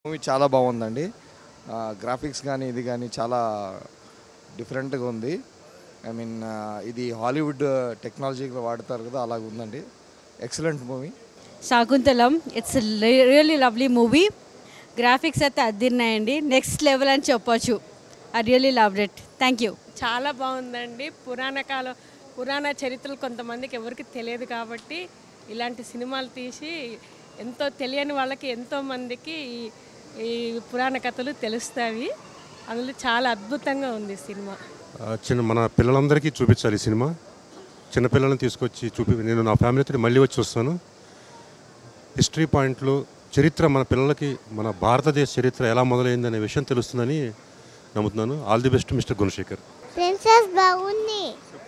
Movie చాలా బాగుందండి graphics కానీ ఇది కానీ చాలా డిఫరెంట్గా ఉంది ఐ మీన్ ఇది హాలీవుడ్ టెక్నాలజీలో వాడతారు కదా అలాగ ఉందండి excellent movie Shaakuntalam it's really lovely movie graphics అయితే అదిరినాయండి నెక్స్ట్ లెవెల్ అని చెప్పొచ్చు I really love it thank you చాలా బాగుందండి పురాణ కాలం పురాణ చరిత్రలు కొంతమందికి ఎవరికి తెలియదు కాబట్టి ఇలాంటి సినిమాలు తీసి ఎంతో తెలియని వాళ్ళకి ఎంతో మందికి ఈ- ఈ పురాణ కథలు తెలుస్తాయి అందులో చాలా అద్భుతంగా ఉంది సినిమా ఆ, చిన్న మన పిల్లలందరికీ చూపించాలి ఈ సినిమా చిన్నపిల్లల్ని తీసుకొచ్చి చూపి నేను నా ఫ్యామిలీతో మళ్ళీ వచ్చి వస్తాను హిస్టరీ పాయింట్లు చరిత్ర మన పిల్లలకి మన భారతదేశ చరిత్ర ఎలా మొదలైందనే విషయం తెలుస్తుందని నమ్ముతున్నాను all the best mister Gunasekhar princess బాగుంది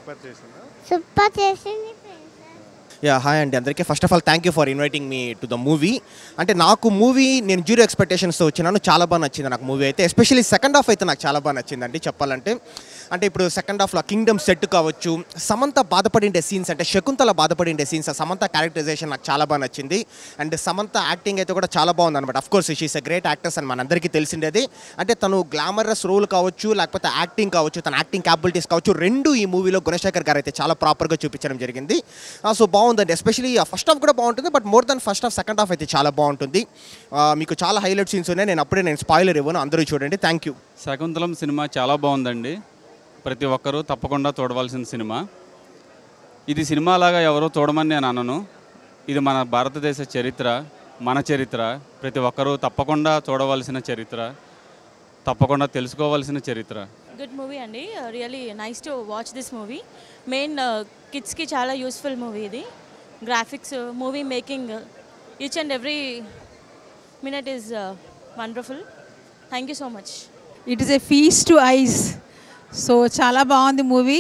సూపర్ చేసింది ప్రిన్సెస్ యా హాయ్ అండి అందరికీ first of all thank you for inviting me to the movie అంటే నాకు మూవీ నేను జీరో ఎక్స్పెక్టేషన్స్తో వచ్చినాను చాలా బాగా నచ్చింది నాకు మూవీ అయితే ఎస్పెషల్లీ సెకండ్ హాఫ్ అయితే నాకు చాలా బాగా నచ్చిందండి చెప్పాలంటే అంటే ఇప్పుడు సెకండ్ హాఫ్లో కింగ్డమ్ సెట్ కావచ్చు సమంత బాధపడిండే సీన్స్ అంటే శకుంతల బాధపడిండే సీన్స్ ఆ సమంత క్యారెక్టరైజేషన్ నాకు చాలా బాగా నచ్చింది అండ్ సమంత యాక్టింగ్ అయితే కూడా చాలా బాగుంది అనమాట of course she's a great actors అని మనందరికీ తెలిసిండేది అంటే తను గ్లామరస్ రోల్ కావచ్చు లేకపోతే యాక్టింగ్ కావచ్చు తన యాక్టింగ్ క్యాపబిలిటీస్ కావచ్చు రెండు ఈ మూవీలో గుణశేఖర్ గారు అయితే చాలా ప్రాపర్గా చూపించడం జరిగింది సో బాగుందండి ఎస్పెషలీ ఫస్ట్ హాఫ్ కూడా బాగుంటుంది but more than first half second half అయితే చాలా బాగుంటుంది ఆ, మీకు చాలా హైలైట్ సీన్స్ ఉన్నాయి నేను అప్పుడే నేను స్పాయిలర్ ఇవ్వను అందరూ చూడండి థ్యాంక్ యూ శకుంతలం సినిమా చాలా బాగుందండి ప్రతి ఒక్కరూ తప్పకుండా చూడవలసిన సినిమా ఇది సినిమా లాగా ఎవరో చూడమని నేను అనను ఇది మన భారతదేశ చరిత్ర మన చరిత్ర ప్రతి ఒక్కరూ తప్పకుండా చూడవలసిన చరిత్ర తప్పకుండా తెలుసుకోవాల్సిన చరిత్ర గుడ్ మూవీ అండి really nice to watch this movie main కిడ్స్కి చాలా యూస్ఫుల్ మూవీ ఇది graphics movie making each and every minute is wonderful thank you so much it is a feast to eyes so చాలా బాగుంది movie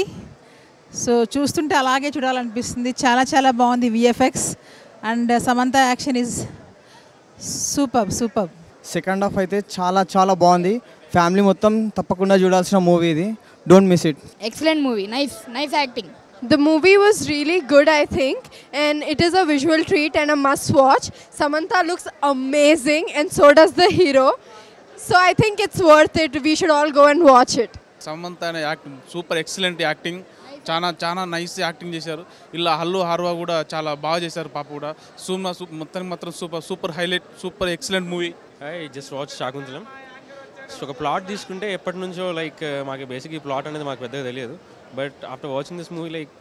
so చూస్తుంటే అలాగే చూడాలనిపిస్తుంది చాలా చాలా బాగుంది VFX and Samantha action is super super second half అయితే చాలా చాలా బాగుంది ఫ్యామిలీ మొత్తం తప్పకుండా చూడాల్సిన మూవీ ఇది don't miss it excellent movie nice nice acting The movie was really good, I think, and it is a visual treat and a must watch. Samantha looks amazing, and so does the hero. So I think it's worth it. We should all go and watch it. Samantha అనే acting super excellent acting చాలా చాలా nice acting చేశారు ఇలా హల్లు హార్వా కూడా చాలా బాగా చేశారు పాప కూడా సూమా సూప్ మొత్తానికి మాత్రం super super highlight super excellent movie I just watch Shaakuntalam so ఒక ప్లాట్ తీసుకుంటే ఎప్పటి నుంచో లైక్ మాకు బేసిక్ ఈ ప్లాట్ అనేది మాకు పెద్దగా తెలియదు but after watching this movie like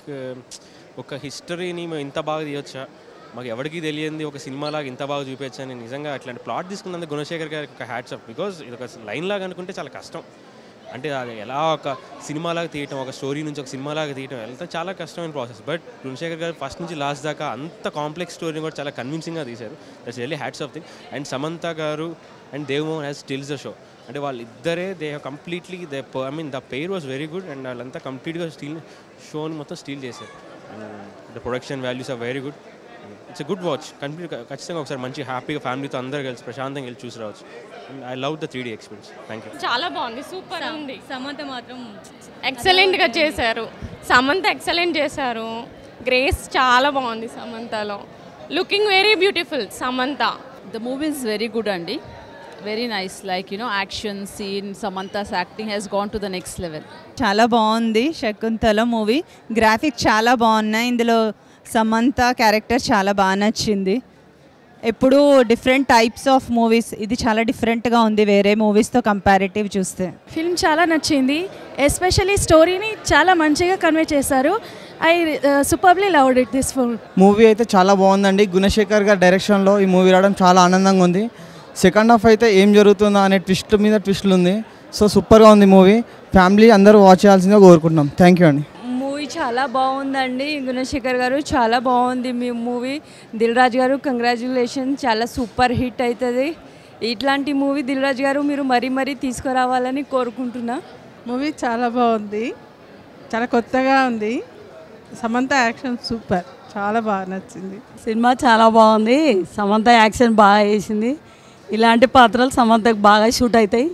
ఒక హిస్టరీని మేము ఇంత బాగా తీయొచ్చా మాకు ఎవరికి తెలియంది ఒక సినిమాలాగా ఇంత బాగా చూపించా అని నిజంగా అట్లాంటి ప్లాట్ తీసుకున్నందుకు గుణశేఖర్ గారికి ఒక హ్యాట్స్ అప్ బికాజ్ ఇది ఒక లైన్ లాగా అనుకుంటే చాలా కష్టం అంటే అది ఎలా ఒక సినిమాలాగా తీయటం ఒక స్టోరీ నుంచి ఒక సినిమాలాగా తీయటం ఎంత చాలా కష్టమైన ప్రాసెస్ బట్ గుణశేఖర్ గారు ఫస్ట్ నుంచి లాస్ట్ దాకా అంత కాంప్లెక్స్ స్టోరీని కూడా చాలా కన్విన్సింగ్గా తీశారు that's really hats off thing and Samantha garu and Dev Mohan has steals the show అంటే వాళ్ళిద్దరే they have completely they I mean the pair was very good and వాళ్ళంతా కంప్లీట్గా స్టీల్ షోని మొత్తం స్టీల్ చేశారు the production values are very good it's good watch complete ఖచ్చితంగా ఒకసారి మంచి హ్యాపీగా ఫ్యామిలీతో అందరూ కలిసి ప్రశాంతంగా వెళ్ళి చూసి రావచ్చు I love the three D experience thank you చాలా బాగుంది సూపర్ ఉంది సమంత మాత్రం ఎక్సలెంట్గా చేశారు సమంత ఎక్సలెంట్ చేశారు గ్రేస్ చాలా బాగుంది సమంతలో looking very beautiful Samantha the movie is very good అండి very nice like you know action scene Samantha's acting has gone to the next level చాలా బాగుంది శకుంతల మూవీ గ్రాఫిక్స్ చాలా బాగున్నాయి ఇందులో సమంత క్యారెక్టర్ చాలా బాగా నచ్చింది ఎప్పుడు డిఫరెంట్ టైప్స్ ఆఫ్ మూవీస్ ఇది చాలా డిఫరెంట్గా ఉంది వేరే మూవీస్తో కంపారిటివ్ చూస్తే ఫిల్మ్ చాలా నచ్చింది ఎస్పెషల్లీ స్టోరీని చాలా మంచిగా కన్వే చేశారు I superly loved it this film movie అయితే చాలా బాగుందండి గుణశేఖర్ గారి డైరెక్షన్లో ఈ మూవీ రావడం చాలా ఆనందంగా ఉంది సెకండ్ హాఫ్ అయితే ఏం జరుగుతుందో అనే ట్విస్ట్ మీద ట్విస్ట్లు ఉంది సో సూపర్గా ఉంది మూవీ ఫ్యామిలీ అందరూ వాచ్ చేయాల్సిందిగా కోరుకుంటున్నాం థ్యాంక్ యూ అండి మూవీ చాలా బాగుందండి గుణశేఖర్ గారు చాలా బాగుంది మీ మూవీ దిల్ రాజు గారు కంగ్రాచులేషన్ చాలా సూపర్ హిట్ అవుతుంది ఇట్లాంటి మూవీ దిల్ రాజు గారు మీరు మరీ మరీ తీసుకురావాలని కోరుకుంటున్నా మూవీ చాలా బాగుంది చాలా కొత్తగా ఉంది సమంత యాక్షన్ సూపర్ చాలా బాగా నచ్చింది సినిమా చాలా బాగుంది సమంత యాక్షన్ బాగా వేసింది ఇలాంటి పాత్రలు సమంతకు బాగా షూట్ అవుతాయి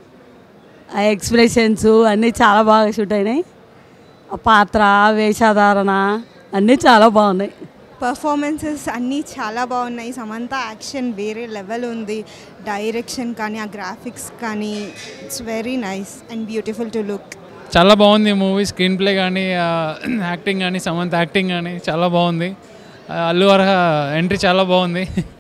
ఆ ఎక్స్ప్రెషన్స్ అన్నీ చాలా బాగా షూట్ అయినాయి ఆ పాత్ర వేషధారణ అన్నీ చాలా బాగున్నాయి పర్ఫార్మెన్సెస్ అన్నీ చాలా బాగున్నాయి సమంత యాక్షన్ వేరే లెవెల్ ఉంది డైరెక్షన్ కానీ ఆ గ్రాఫిక్స్ కానీ it's very nice and beautiful to look చాలా బాగుంది మూవీ స్క్రీన్ ప్లే కానీ యాక్టింగ్ కానీ సమంత్ యాక్టింగ్ కానీ చాలా బాగుంది ఆ, అల్లు అర్హ ఎంట్రీ చాలా బాగుంది